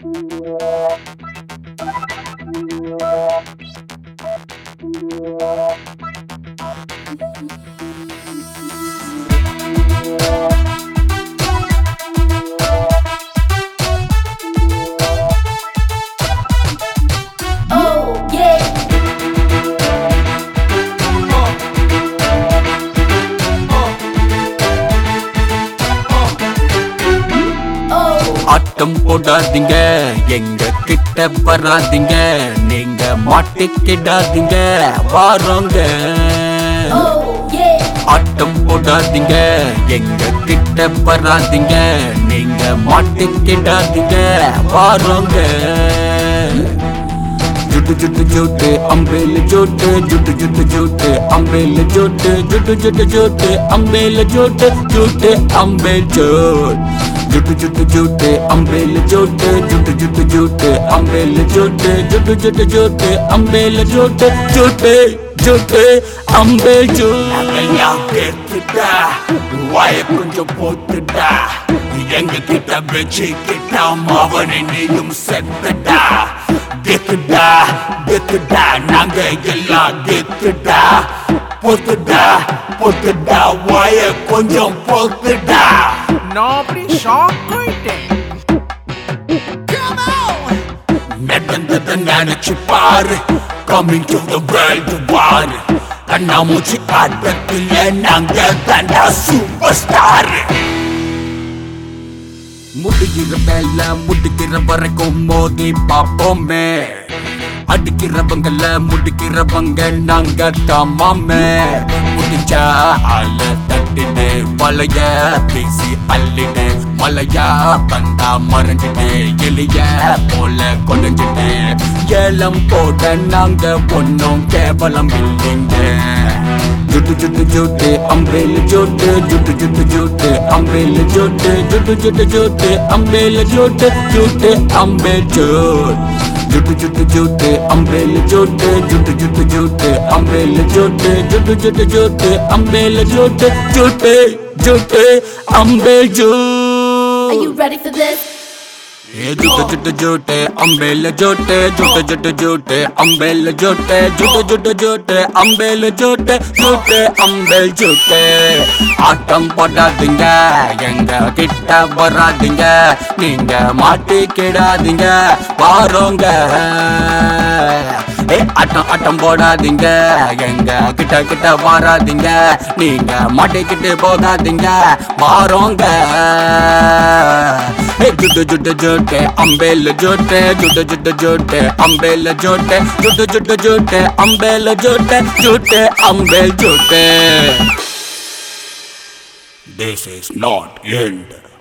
Oh yeah. Oh. ஆட்டம் போடாதீங்க எங்க கிட்ட வராதீங்க நீங்க மாட்டிக்கிடாதீங்க வாரோங்க Oh yeah. ஆட்டம் போடாதீங்க எங்க கிட்ட வராதீங்க நீங்க மாட்டிக்கிடாதீங்க வாரோங்க ஜுட்டு ஜுட்டு ஜோட்டு அம்பேல ஜோட்டு ஜுட்டு ஜுட்டு ஜோட்டு அம்பேல ஜோட்டு ஜுட்டு ஜுட்டு ஜோட்டு அம்பேல ஜோட்டு ஜூட்டு அம்பேல் ஜோட் ஜுட்டு ஜுட்டு ஜோட்டு அம்பேல ஜோட்டு ஜுட்டு ஜுட்டு ஜோட்டு அம்பேல ஜோட்டு ஜுட்டு ஜுட்டு ஜோட்டு அம்பேல ஜோட்டு ஜோட்டு ஜோட்டு அம்பேல் ஜோட்டுடா வாய கொஞ்சம் போட்டுடா எங்க கிட்ட வச்சு கிட்ட அவனை நீயும் செத்துடா கெத்துடா கெத்துடா நாங்க எல்லாம் கெத்துடா பொத்துடா பொத்துடா வாய கொஞ்சம் பொத்துடா நான் அப்படி ஷாக் ஆயிட்டேன் நடந்ததை நினைச்சு பாரு coming to the world war கண்ணாமூச்சி ஆட்டத்துல நாங்க தாண்டா சூப்பர் ஸ்டார் முடிக்கிற வேல முடிக்கிற வரைக்கும் மோதி பாப்போமே அடிக்கிறவங்கள முடிக்கிறவங்க நாங்க தாமாமே முடிச்சா ஆள தட்டினு வளைய பேசி அள்ளினு மலையா வந்தா மறைஞ்சிட்டு எளிய போல கொடைஞ்சிட்டு ஏலம் போட நாங்க ஒன்னும் கேவலம் இல்லைங்க ஜுட்டு ஜுட்டு ஜோட்டு அம்பேல ஜோட்டு ஜுட்டு ஜுட்டு ஜோட்டு அம்பேல ஜோட்டு ஜுட்டு ஜுட்டு ஜோட்டு அம்பேல ஜோட்டு ஜூட்டு அம்பேல் ஜோட் ஜுட்டு ஜுட்டு ஜோட்டு அம்பேல ஜோட்டு ஜுட்டு ஜுட்டு ஜோட்டு அம்பேல ஜோட்டு ஜுட்டு ஜுட்டு ஜோட்டு அம்பேல ஜோட்டு ஜூட்டு ஜூட்டு அம்பேல் ஜோட் Are you ready for this? ஏ ஜுட்டு ஜுட்டு ஜோட்டு அம்பேல ஜோட்டு ஜுட்டு ஜுட்டு ஜோட்டு அம்பேல ஜோட்டு ஜுட்டு ஜுட்டு ஜோட்டு அம்பேல ஜோட்டு ஜோட்டு அம்பேல் ஜோட்டு ஆட்டம் போடாதீங்க எங்க கிட்ட வராதீங்க நீங்க மாட்டிக்கிடாதீங்க வாரோங்க ஏ ஆட்டம் ஆட்டம் போடாதீங்க எங்க கிட்ட கிட்ட வராதீங்க நீங்க மாட்டிக்கிட்டு போகாதீங்க வாரோங்க ஏ ஜுட்டு ஜுட்டு ஜோட்டு அம்பேல ஜோட்டு ஜுட்டு ஜுட்டு ஜோட்டு அம்பேல ஜோட்டு ஜுட்டு ஜுட்டு ஜோட்டு அம்பேல ஜோட்டு ஜோட்டு அம்பேல் ஜோட்டு This is not end.